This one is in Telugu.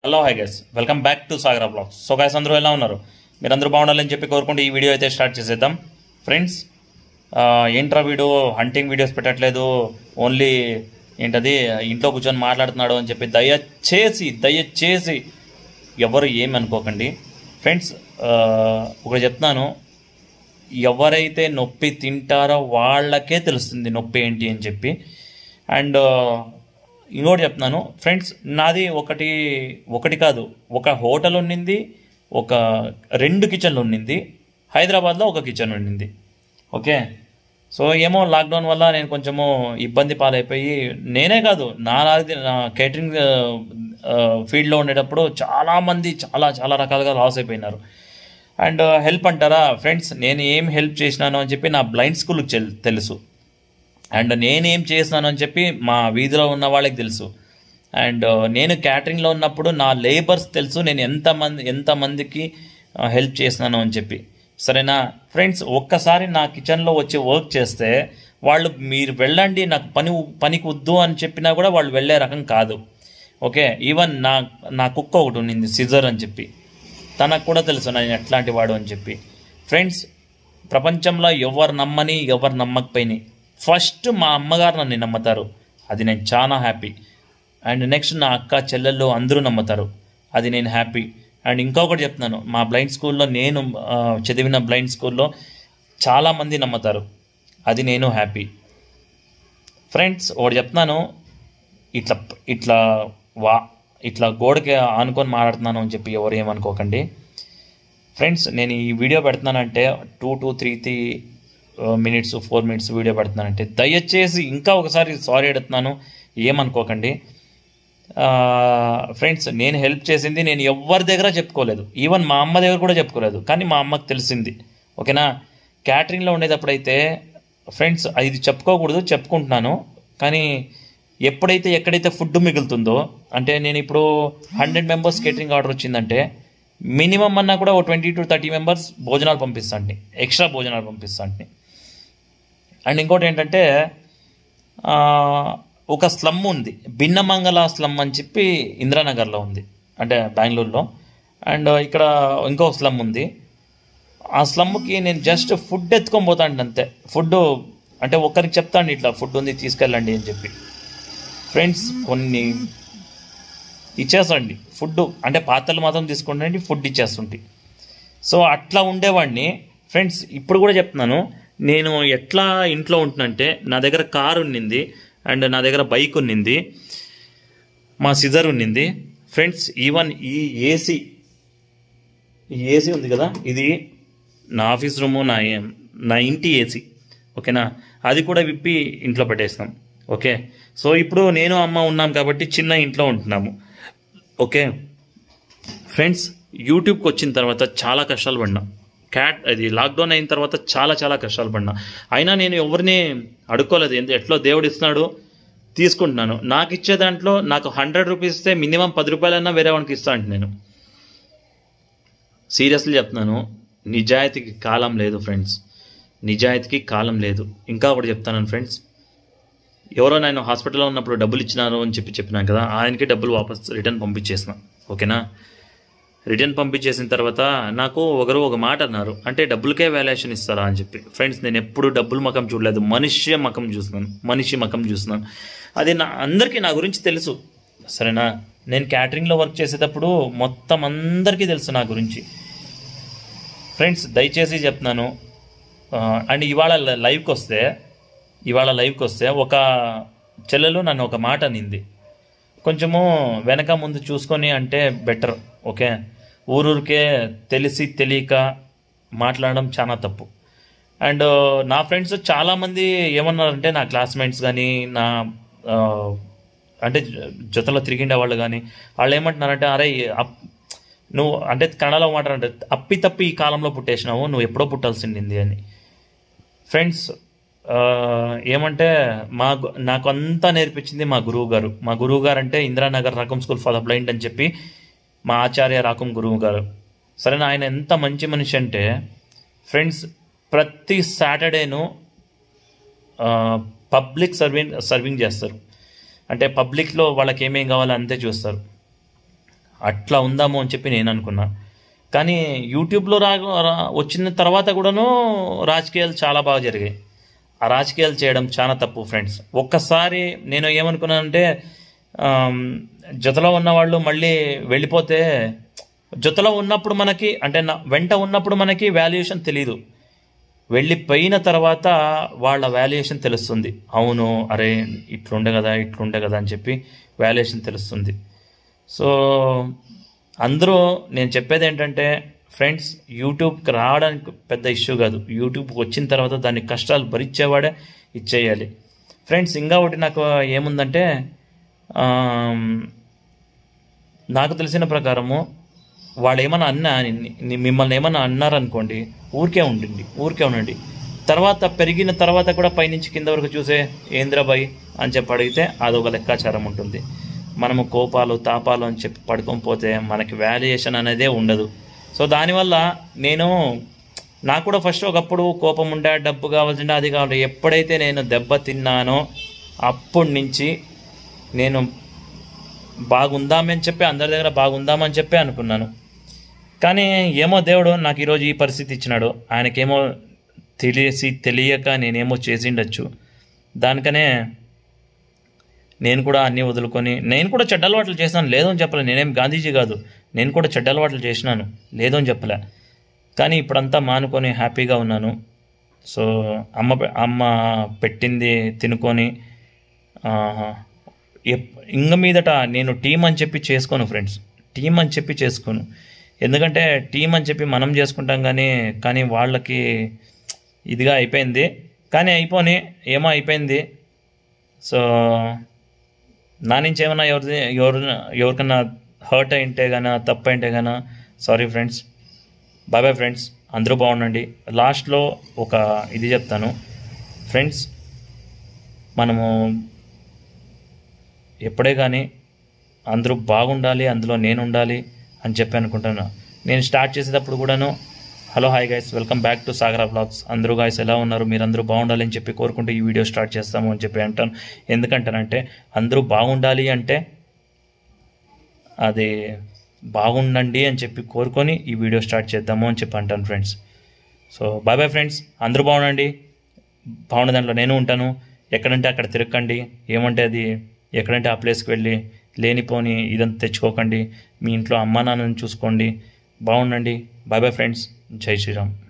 hello hi guys welcome back to Sagara blogs so guys అందరూ ఎలా ఉన్నారు మీరందరూ బాగుండాలని చెప్పి కోరుకుంటూ ఈ వీడియో అయితే స్టార్ట్ చేసేద్దాం ఫ్రెండ్స్ ఏంట్రా వీడియో హంటింగ్ వీడియోస్ పెట్టట్లేదు ఓన్లీ ఏంటది ఇంట్లో కూర్చొని మాట్లాడుతున్నాడు అని చెప్పి దయచేసి దయచేసి ఎవరు ఏమి అనుకోకండి ఫ్రెండ్స్ ఒకటి చెప్తున్నాను ఎవరైతే నొప్పి తింటారో వాళ్ళకే తెలుస్తుంది నొప్పి ఏంటి అని చెప్పి అండ్ ఇంకోటి చెప్తున్నాను ఫ్రెండ్స్ నాది ఒకటి ఒకటి కాదు ఒక హోటల్ ఉండింది ఒక రెండు కిచెన్లు ఉండింది హైదరాబాద్లో ఒక కిచెన్ ఉండింది ఓకే సో ఏమో లాక్డౌన్ వల్ల నేను కొంచెము ఇబ్బంది పాలైపోయి నేనే కాదు నా నా కేటరింగ్ ఫీల్డ్లో ఉండేటప్పుడు చాలామంది చాలా చాలా రకాలుగా లాస్ అయిపోయినారు అండ్ హెల్ప్ అంటారా ఫ్రెండ్స్ నేను ఏం హెల్ప్ చేసినాను అని చెప్పి నా బ్లైండ్ స్కూల్కి చెల్- తెలుసు అండ్ నేనేం చేసినాను అని చెప్పి మా వీధిలో ఉన్న వాళ్ళకి తెలుసు అండ్ నేను క్యాటరింగ్లో ఉన్నప్పుడు నా లేబర్స్ తెలుసు నేను ఎంతమంది ఎంతమందికి హెల్ప్ చేసినాను అని చెప్పి సరేనా ఫ్రెండ్స్ ఒక్కసారి నా కిచెన్లో వచ్చి వర్క్ చేస్తే వాళ్ళు మీరు వెళ్ళండి నాకు పని పనికి వద్దు అని చెప్పినా కూడా వాళ్ళు వెళ్ళే రకం కాదు ఓకే ఈవెన్ నా నా కుక్క ఒకటి ఉన్నింది సిజర్ అని చెప్పి తనకు కూడా తెలుసు నేను ఎట్లాంటి వాడు అని చెప్పి ఫ్రెండ్స్ ప్రపంచంలో ఎవరు నమ్మని ఎవరు నమ్మకపోయినాయి ఫస్ట్ మా అమ్మగారు నన్ను నమ్ముతారు అది నేను చాలా హ్యాపీ అండ్ నెక్స్ట్ నా అక్క చెల్లెళ్ళు అందరూ నమ్ముతారు అది నేను హ్యాపీ అండ్ ఇంకొకటి చెప్తున్నాను మా బ్లైండ్ స్కూల్లో నేను ఆ, చదివిన బ్లైండ్ స్కూల్లో చాలామంది నమ్ముతారు అది నేను హ్యాపీ ఫ్రెండ్స్ ఒకటి చెప్తున్నాను ఇట్లా ఇట్లా వా ఇట్లా గోడకి ఆనుకొని మాట్లాడుతున్నాను అని చెప్పి ఎవరు ఏమనుకోకండి ఫ్రెండ్స్ నేను ఈ వీడియో పెడుతున్నానంటే two two three three minutes four minutes video పెడుతున్నానంటే దయచేసి ఇంకా ఒకసారి సారీ అడుగుతున్నాను ఏమనుకోకండి ఫ్రెండ్స్ నేను హెల్ప్ చేసింది నేను ఎవరి దగ్గర చెప్పుకోలేదు ఈవెన్ మా అమ్మ దగ్గర కూడా చెప్పుకోలేదు కానీ మా అమ్మకి తెలిసింది ఓకేనా క్యాటరింగ్లో ఉండేటప్పుడైతే ఫ్రెండ్స్ ఇది చెప్పుకోకూడదు చెప్పుకుంటున్నాను కానీ ఎప్పుడైతే ఎక్కడైతే ఫుడ్ మిగులుతుందో అంటే నేను ఇప్పుడు హండ్రెడ్ మెంబర్స్ కేటరింగ్ ఆర్డర్ వచ్చిందంటే మినిమం అన్నా కూడా ఓ ట్వంటీ టు థర్టీ మెంబర్స్ భోజనాలు పంపిస్తాండి ఎక్స్ట్రా భోజనాలు పంపిస్తాండి అండ్ ఇంకోటి ఏంటంటే ఆ, ఒక స్లమ్ ఉంది భిన్నమంగళ స్లమ్ అని చెప్పి ఇందిరానగర్లో ఉంది అంటే బెంగళూరులో అండ్ ఇక్కడ ఇంకో స్లమ్ ఉంది ఆ స్లమ్కి నేను జస్ట్ ఫుడ్ ఎత్తుకొని పోతాండి అంతే ఫుడ్ అంటే ఒక్కరికి చెప్తాండి ఇట్లా ఫుడ్ ఉంది తీసుకెళ్ళండి అని చెప్పి ఫ్రెండ్స్ కొన్ని ఇచ్చేసండి ఫుడ్ అంటే పాత్రలు మాత్రం తీసుకుంటండి ఫుడ్ ఇచ్చేస్తుంటే సో అట్లా ఉండేవాడిని ఫ్రెండ్స్ ఇప్పుడు కూడా చెప్తున్నాను నేను ఎట్లా ఇంట్లో ఉంటున్నంటే నా దగ్గర కారు ఉన్నింది అండ్ నా దగ్గర బైక్ ఉన్నింది మా సిజర్ ఉన్నింది ఫ్రెండ్స్ ఈవెన్ ఈ ఏసీ ఈ ఏసీ ఉంది కదా ఇది నా ఆఫీస్ రూము నా నా ఇంటి ఏసీ ఓకేనా అది కూడా విప్పి ఇంట్లో పెట్టేస్తాం ఓకే సో ఇప్పుడు నేను అమ్మ ఉన్నాం కాబట్టి చిన్న ఇంట్లో ఉంటున్నాము ఓకే ఫ్రెండ్స్ యూట్యూబ్కి వచ్చిన తర్వాత చాలా కష్టాలు పడినా క్యాట్ అది లాక్డౌన్ అయిన తర్వాత చాలా చాలా కష్టాలు పడినా అయినా నేను ఎవరిని అడుక్కోలేదు ఎంత ఎట్లో దేవుడు ఇస్తున్నాడు తీసుకుంటున్నాను నాకు ఇచ్చే దాంట్లో నాకు హండ్రెడ్ రూపీస్ ఇస్తే మినిమం పది రూపాయలన్నా వేరే వానికి ఇస్తా అంటే నేను సీరియస్లీ చెప్తున్నాను నిజాయితీకి కాలం లేదు ఫ్రెండ్స్ నిజాయితీకి కాలం లేదు ఇంకా ఒకటి చెప్తాను ఫ్రెండ్స్ ఎవరో నేను హాస్పిటల్లో ఉన్నప్పుడు డబ్బులు ఇచ్చినారు అని చెప్పి చెప్పినాను కదా ఆయనకి డబ్బులు వాపస్ రిటర్న్ పంపించేసిన ఓకేనా రిటర్న్ పంపించేసిన తర్వాత నాకు ఒకరు ఒక మాట అన్నారు అంటే డబ్బులకే వాల్యుయేషన్ ఇస్తారా అని చెప్పి ఫ్రెండ్స్ నేను ఎప్పుడు డబ్బులు మకం చూడలేదు మనిషి మకం చూస్తున్నాను మనిషి మకం చూస్తున్నాను అది నా అందరికీ నా గురించి తెలుసు సరేనా నేను క్యాటరింగ్లో వర్క్ చేసేటప్పుడు మొత్తం అందరికీ తెలుసు నా గురించి ఫ్రెండ్స్ దయచేసి చెప్తున్నాను ఆ, అండ్ ఇవాళ లైవ్కి వస్తే ఇవాళ లైవ్కి వస్తే ఒక చెల్లెలు నన్ను ఒక మాట అనింది కొంచెము వెనక ముందు చూసుకొని అంటే బెటర్ ఓకే ఊరూరికే తెలిసి తెలియక మాట్లాడడం చాలా తప్పు అండ్ నా ఫ్రెండ్స్ చాలామంది ఏమన్నారంటే నా క్లాస్మేట్స్ కానీ నా ఆ, అంటే జ- జొతలో తిరిగిండే వాళ్ళు కానీ వాళ్ళు ఏమంటున్నారంటే అరే అప్- నువ్వు అంటే కన్నడలో మాట్లాడంటే అప్పి తప్పి ఈ కాలంలో పుట్టేసినావు నువ్వు ఎప్పుడో పుట్టాల్సింది అని ఫ్రెండ్స్ ఆ, ఏమంటే మా గు- నాకు అంతా నేర్పించింది మా గురువు గారు మా గురువు గారు అంటే ఇందిరానగర్ రాకం స్కూల్ ఫర్ ద బ్లైండ్ అని చెప్పి మా ఆచార్య రాకం గురువు గారు సరేనా ఆయన ఎంత మంచి మనిషి అంటే ఫ్రెండ్స్ ప్రతి సాటర్డేను పబ్లిక్ సర్వింగ్ సర్వింగ్ చేస్తారు అంటే పబ్లిక్లో వాళ్ళకి ఏమేం కావాలో అంతే చూస్తారు అట్లా ఉందాము అని చెప్పి నేను అనుకున్నా కానీ యూట్యూబ్లో రా రా- వచ్చిన తర్వాత కూడాను రాజకీయాలు చాలా బాగా జరిగాయి ఆ రాజకీయాలు చేయడం చాలా తప్పు ఫ్రెండ్స్ ఒక్కసారి నేను ఏమనుకున్నానంటే ఆమ్, జతలో ఉన్న వాళ్ళు మళ్ళీ వెళ్ళిపోతే జతలో ఉన్నప్పుడు మనకి అంటే నా- వెంట ఉన్నప్పుడు మనకి వాల్యుయేషన్ తెలియదు వెళ్ళిపోయిన తర్వాత వాళ్ళ వాల్యుయేషన్ తెలుస్తుంది అవును అరే ఇట్లుండే కదా ఇట్లుండే కదా అని చెప్పి వాల్యుయేషన్ తెలుస్తుంది సో అందరూ నేను చెప్పేది ఏంటంటే ఫ్రెండ్స్ యూట్యూబ్కి రావడానికి పెద్ద ఇష్యూ కాదు యూట్యూబ్కి వచ్చిన తర్వాత దాని కష్టాలు భరించేవాడే ఇచ్చేయాలి ఫ్రెండ్స్ ఇంకా ఒకటి నాకు ఏముందంటే ఆమ్, నాకు తెలిసిన ప్రకారము వాళ్ళు ఏమన్నా అన్నా ని- ని- మిమ్మల్ని ఏమన్నా అన్నారనుకోండి ఊరికే ఉండండి ఊరికే ఉండండి తర్వాత పెరిగిన తర్వాత కూడా పైనుంచి కింద వరకు చూసే ఏంద్రబాయ్ అని చెప్పి అడిగితే అదొక లెక్కాచారం ఉంటుంది మనము కోపాలు తాపాలు అని చెప్పి పడుకొని పోతే మనకి వాల్యుయేషన్ అనేదే ఉండదు సో దానివల్ల నేను నాకు కూడా ఫస్ట్ ఒకప్పుడు కోపం ఉండే డబ్బు కావాల్సిండే అది కావాలి ఎప్పుడైతే నేను దెబ్బ తిన్నానో అప్పటి నుంచి నేను బాగుందామని చెప్పి అందరి దగ్గర బాగుందామని చెప్పి అనుకున్నాను కానీ ఏమో దేవుడు నాకు ఈరోజు ఈ పరిస్థితి ఇచ్చినాడు ఆయనకేమో తెలిసి తెలియక నేనేమో చేసిండొచ్చు దానికనే నేను కూడా అన్నీ వదులుకొని నేను కూడా చెడ్డ అలవాట్లు చేసినాను లేదో అని చెప్పలే నేనేం గాంధీజీ కాదు నేను కూడా చెడ్డ అలవాట్లు చేసినాను లేదో అని చెప్పలే కానీ ఇప్పుడంతా మానుకొని హ్యాపీగా ఉన్నాను సో అమ్మ పె- అమ్మ పెట్టింది తినుకొని ఆహా, ఎప్- ఇంక మీదట నేను టీం అని చెప్పి చేసుకోను ఫ్రెండ్స్ టీం అని చెప్పి చేసుకోను ఎందుకంటే టీం అని చెప్పి మనం చేసుకుంటాం కానీ కానీ వాళ్ళకి ఇదిగా అయిపోయింది కానీ అయిపోని ఏమో అయిపోయింది సో నా నుంచి ఏమైనా ఎవరిది ఎవరు ఎవరికన్నా హర్ట్ అయింటే గానా తప్పు అయింటే గానా sorry friends bye bye friends అందరూ బాగుండండి లాస్ట్లో ఒక ఇది చెప్తాను ఫ్రెండ్స్ మనము ఎప్పుడే కానీ అందరూ బాగుండాలి అందులో నేను ఉండాలి అని చెప్పి అనుకుంటున్నా నేను స్టార్ట్ చేసేటప్పుడు కూడాను hello hi guys welcome back to Sagara blogs అందరూ గాయస్ ఎలా ఉన్నారు మీరందరూ బాగుండాలి అని చెప్పి కోరుకుంటూ ఈ వీడియో స్టార్ట్ చేస్తాము అని చెప్పి అంటాను ఎందుకంటానంటే అందరూ బాగుండాలి అంటే అది బాగుండండి అని చెప్పి కోరుకొని ఈ వీడియో స్టార్ట్ చేద్దాము అని చెప్పి అంటాను friends so bye bye friends అందరూ బాగుండండి బాగుండే దాంట్లో నేను ఉంటాను ఎక్కడంటే అక్కడ తిరగండి ఏమంటే అది ఎక్కడంటే ఆ ప్లేస్కి వెళ్ళి లేనిపోని ఇదంతా తెచ్చుకోకండి మీ ఇంట్లో అమ్మా నాన్నని చూసుకోండి బాగుండండి బాయ్ బాయ్ ఫ్రెండ్స్ జై శ్రీరామ్